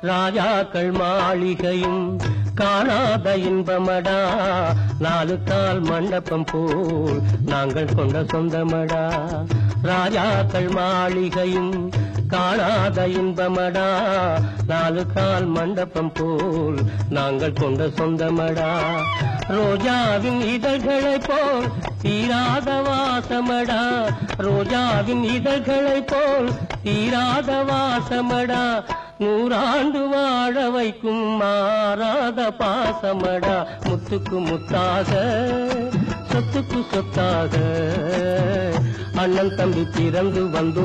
ராஜாக்கள் மாளிகையும் காணாத இன்பமடா நாலு கால் மண்டபம் போல் நாங்கள் கொண்ட சொந்தமடா ராஜாக்கள் மாளிகையும் காணாத இன்பமடா நாலு கால் மண்டபம் போல் நாங்கள் கொண்ட சொந்தமடா ரோஜாவின் இதழ்களைப் போல் தீராத வாசமடா ரோஜாவின் இதழ்களைப் போல் தீராத வாசமடா நூறாண்டு வாழ வைக்கும் மாறாத பாசமடா முத்துக்கு முத்தாக சொத்துக்கு சொத்தாக அண்ணன் தம்பி பிறந்து வந்தோம்